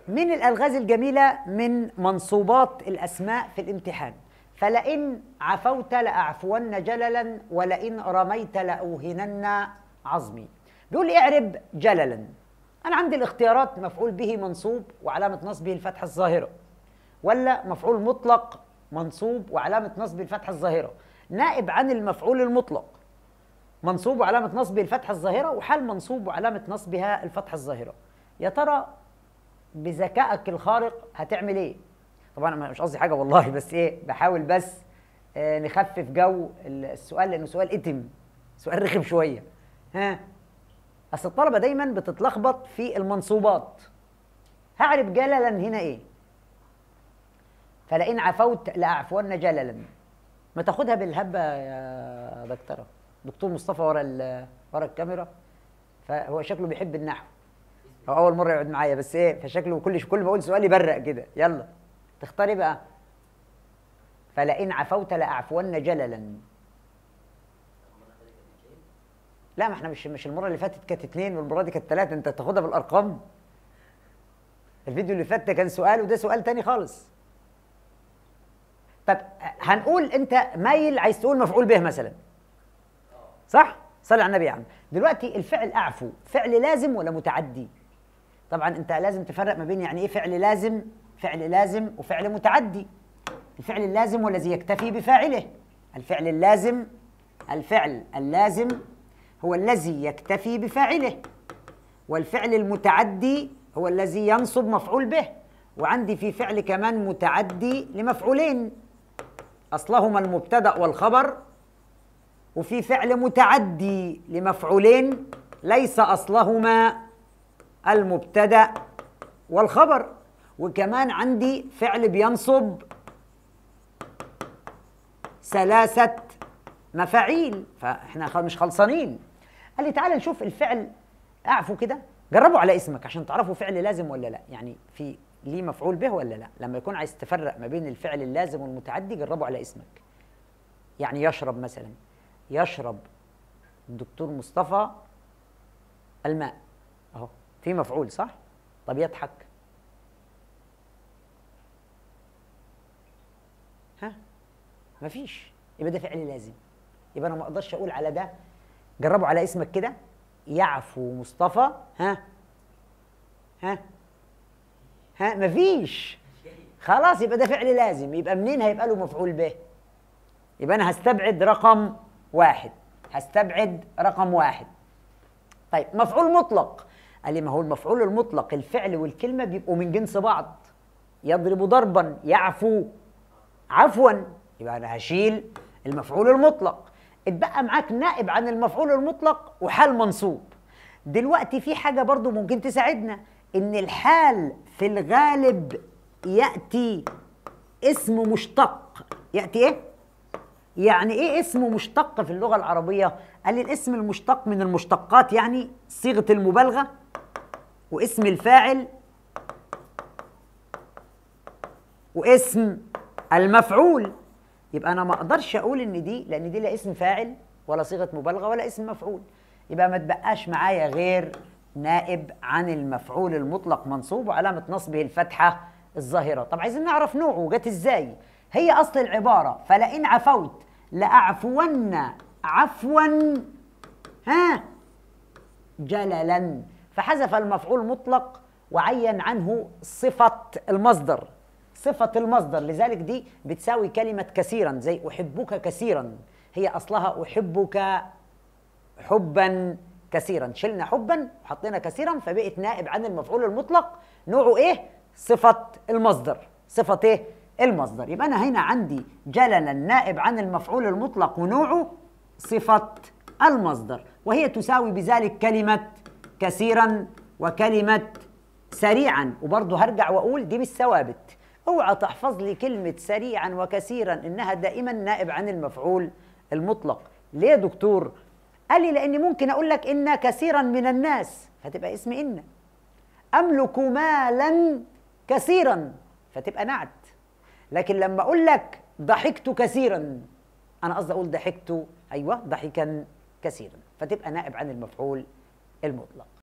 من الألغاز الجميلة من منصوبات الأسماء في الامتحان فلئن عفوت لأعفون جللا ولئن رميت لأوهنن عظمي بيقول لي اعرب جللا أنا عندي الاختيارات مفعول به منصوب وعلامة نصبه الفتحة الظاهرة ولا مفعول مطلق منصوب وعلامة نصبه الفتحة الظاهرة نائب عن المفعول المطلق منصوب وعلامة نصبه الفتحة الظاهرة وحال منصوب وعلامة نصبها الفتحة الظاهرة يا ترى بذكائك الخارق هتعمل ايه طبعا انا مش قصدي حاجه والله بس ايه بحاول بس آه نخفف جو السؤال لانه سؤال اتم سؤال رخم شويه ها اصل الطلبه دايما بتتلخبط في المنصوبات هعرف جللا هنا ايه فلئن عفوت لاعفون جللا ما تاخدها بالهبه يا دكتوره دكتور مصطفى ورا ورا الكاميرا فهو شكله بيحب النحو هو اول مره يقعد معايا بس ايه فشكله كل كل ما اقول سؤال يبرق كده يلا تختاري بقى فلئن عفوت لاعفون جللا لا ما احنا مش مش المره اللي فاتت كانت اثنين والمره دي كانت ثلاثه انت تاخدها بالارقام الفيديو اللي فات ده كان سؤال وده سؤال تاني خالص طب هنقول انت مايل عايز تقول مفعول به مثلا صح صلي على النبي يا عم دلوقتي الفعل اعفو فعل لازم ولا متعدي طبعا انت لازم تفرق ما بين يعني ايه فعل لازم فعل لازم وفعل متعدي الفعل اللازم هو الذي يكتفي بفاعله الفعل اللازم الفعل اللازم هو الذي يكتفي بفاعله والفعل المتعدي هو الذي ينصب مفعول به وعندي في فعل كمان متعدي لمفعولين اصلهما المبتدا والخبر وفي فعل متعدي لمفعولين ليس اصلهما المبتدا والخبر وكمان عندي فعل بينصب ثلاثة مفاعيل فاحنا مش خلصانين قال لي تعالى نشوف الفعل اعفو كده جربوا على اسمك عشان تعرفوا فعل لازم ولا لا يعني في ليه مفعول به ولا لا لما يكون عايز تفرق ما بين الفعل اللازم والمتعدي جربوا على اسمك يعني يشرب مثلا يشرب الدكتور مصطفى الماء اهو في مفعول صح طب يضحك ها مفيش يبقى ده فعل لازم يبقى انا ما اقدرش اقول على ده جربوا على اسمك كده يعفو مصطفى ها ها ها مفيش خلاص يبقى ده فعل لازم يبقى منين هيبقى له مفعول به يبقى انا هستبعد رقم واحد هستبعد رقم واحد طيب مفعول مطلق قال لي ما هو المفعول المطلق الفعل والكلمه بيبقوا من جنس بعض يضرب ضربا يعفو عفوا يبقى انا هشيل المفعول المطلق اتبقى معاك نائب عن المفعول المطلق وحال منصوب دلوقتي في حاجه برضو ممكن تساعدنا ان الحال في الغالب ياتي اسم مشتق ياتي ايه يعني ايه اسم مشتق في اللغه العربيه قال لي الاسم المشتق من المشتقات يعني صيغه المبالغه واسم الفاعل واسم المفعول يبقى انا ما اقدرش اقول ان دي لان دي لا اسم فاعل ولا صيغه مبالغه ولا اسم مفعول يبقى ما تبقاش معايا غير نائب عن المفعول المطلق منصوب وعلامه نصبه الفتحه الظاهره طب عايزين نعرف نوعه جت ازاي هي اصل العباره فلئن عفوت لاعفون عفوا ها جللا فحذف المفعول مطلق وعين عنه صفه المصدر صفة المصدر لذلك دي بتساوي كلمة كثيرا زي أحبك كثيرا هي أصلها أحبك حبا كثيرا شلنا حبا وحطينا كثيرا فبقت نائب عن المفعول المطلق نوعه إيه؟ صفة المصدر صفة إيه؟ المصدر يبقى أنا هنا عندي جللا نائب عن المفعول المطلق ونوعه صفة المصدر وهي تساوي بذلك كلمة كثيرا وكلمة سريعا وبرضه هرجع وأقول دي مش ثوابت اوعى تحفظ لي كلمة سريعا وكثيرا انها دائما نائب عن المفعول المطلق ليه يا دكتور قال لي لاني ممكن اقول لك ان كثيرا من الناس فتبقى اسم ان املك مالا كثيرا فتبقى نعت لكن لما اقول لك ضحكت كثيرا انا قصدي اقول ضحكت ايوه ضحكا كثيرا فتبقى نائب عن المفعول المطلق